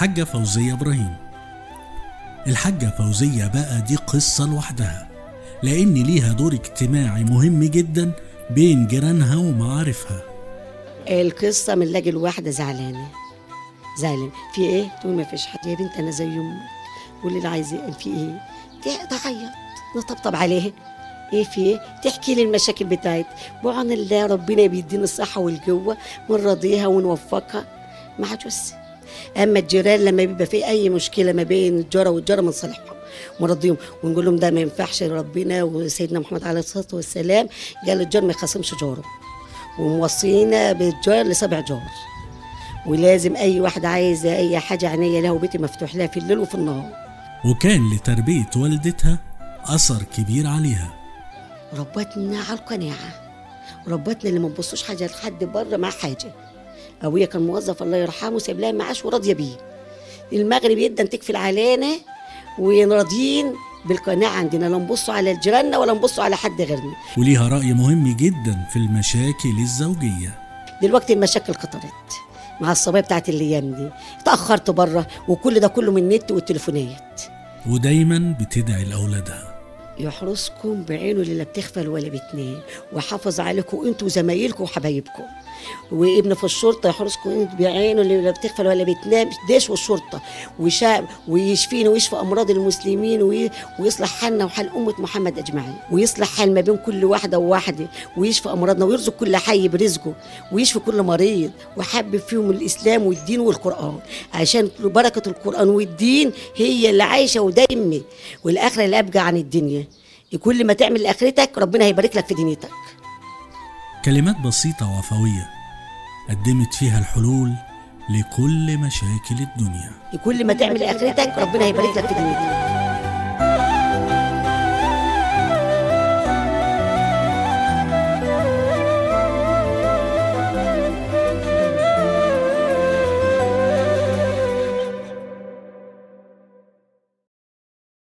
الحاجة فوزية إبراهيم الحاجة فوزية بقى دي قصة لوحدها لأن ليها دور اجتماعي مهم جدا بين جيرانها ومعارفها القصة من لاجل واحدة زعلانة زعلان في ايه؟ تقول ما فيش حد يا بنت انا زي امك واللي اللي عايز إيه؟ في ايه؟ تع- تعيط نطبطب عليها ايه في ايه؟ تحكي لي المشاكل بتاعت بعون الله ربنا بيدينا الصحة والقوة ونرضيها ونوفقها ما حدش بس اما الجيران لما بيبقى في اي مشكله ما بين الجاره والجاره بنصالحهم ونرضيهم ونقول لهم ده ما ينفعش ربنا وسيدنا محمد عليه الصلاه والسلام قال الجار ما يخاصمش جاره وموصينا بالجار لسبع جار ولازم اي واحد عايزه اي حاجه عينيه لها وبيتي مفتوح لها في الليل وفي النهار وكان لتربية والدتها أثر كبير عليها ربتنا على القناعه ربتنا اللي ما نبصوش حاجه لحد بره مع حاجه ابويا كان موظف الله يرحمه ساب لها معاش وراضيه بيه المغرب يدا تكفل علينا ونراضيين بالقناعه عندنا لا نبصوا على جيراننا ولا نبصوا على حد غيرنا وليها رأي مهم جدا في المشاكل الزوجية دلوقتي المشاكل كترت مع الصبايا بتاعت الايام دي اتاخرت بره وكل ده كله من النت والتليفونات ودايما بتدعي لأولادها يحرسكم بعينه اللي لا بتغفل ولا بتنام ويحافظ عليكم انتوا وزمايلكم وحبايبكم وابن في الشرطه يحرسكم انت بعينه اللي لا بتغفل ولا بتنام ديش والشرطه وشا ويشفينا ويشفي امراض المسلمين وي... ويصلح حالنا وحال امه محمد اجمعين ويصلح حال ما بين كل واحده وواحده ويشفي امراضنا ويرزق كل حي برزقه ويشفي كل مريض ويحبب فيهم الاسلام والدين والقران عشان بركه القران والدين هي اللي عايشه ودايمه والاخره اللي ابقى عن الدنيا كل ما تعمل لاخرتك ربنا هيبارك لك في دنيتك كلمات بسيطة وعفوية قدمت فيها الحلول لكل مشاكل الدنيا كل ما تعمل لاخرتك ربنا هيبارك لك في دنيتك